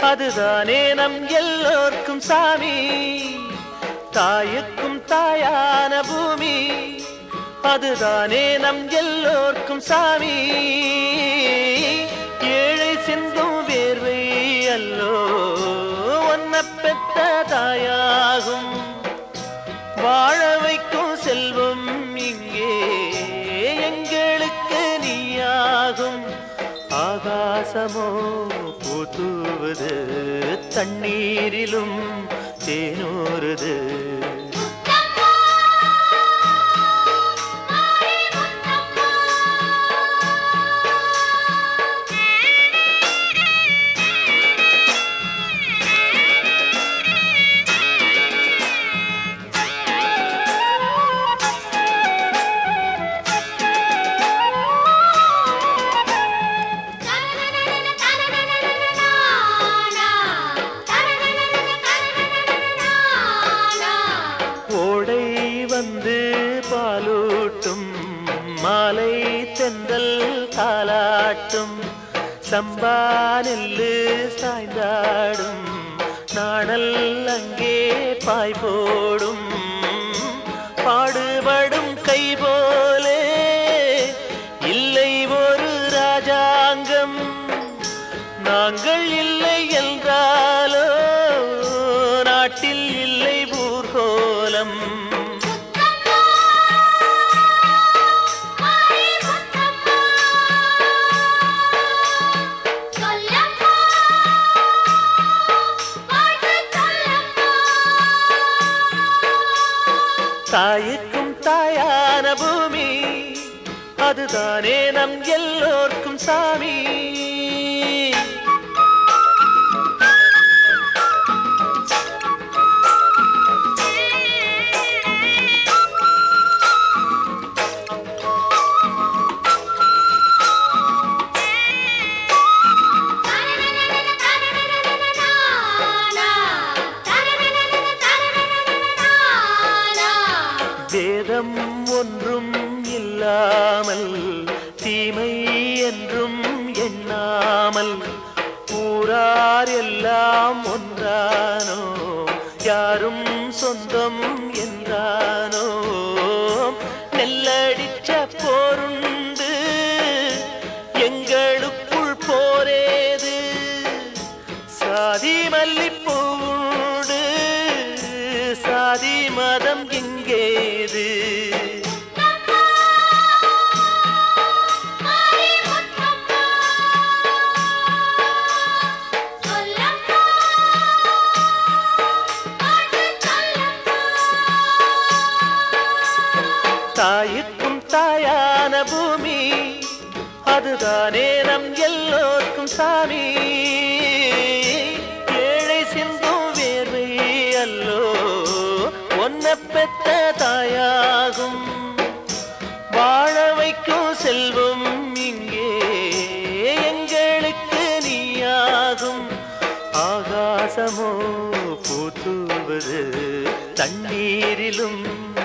அதுதானே நம் எல்லோர்க்கும் சாமி தாயுக்கும் தாயான பூமி அதுதானே நம் எல்லோர்க்கும் சாமி ஏழை சிந்தும் வேர்வை அல்லோ ஒன்ன பெத்த தாயாகும் வாழ வைக்கும் செல்வம் இங்கே எங்களுக்கு நீயாகும் ஆகாசமோ பூத்துவது தண்ணீரிலும் தேனூறுது ஓடை வந்து பாலூட்டும் மாலை தென்றல் தாலாட்டும் சம்பா நெல்லு சாய்ந்தாடும் நாணல் அங்கே பாய் போடும் பாடுபடும் கை போலே இல்லை ஒரு ராஜாங்கம் நாங்கள் இல்லை என்றாலோ நாட்டில் இல்லை ஊர்கோலம் தாய்க்கும் தாயான பூமி அதுதானே நம் எல்லோர்க்கும் சாமி வேதம் ஒன்றும் இல்லாமல் தீமை என்றும் எண்ணாமல் ஊரார் எல்லாம் ஒன்றானோ யாரும் சொந்தம் என்றானோ நெல்லடிச்ச போருண்டு எங்களுக்குள் போரேது சாதி மல்லிப்பூடு சாதி மதம் எங்கேது தாயுக்கும் தாயான பூமி அதுதானே நம் எல்லோர்க்கும் சாமி ஏழை சிந்தும் வேர்வை அல்லோ ஒன்ன பெத்த தாயாகும் வாழ வைக்கும் செல்வம் இங்கே எங்களுக்கு நீயாகும் ஆகாசமோ பூத்துவது தண்ணீரிலும்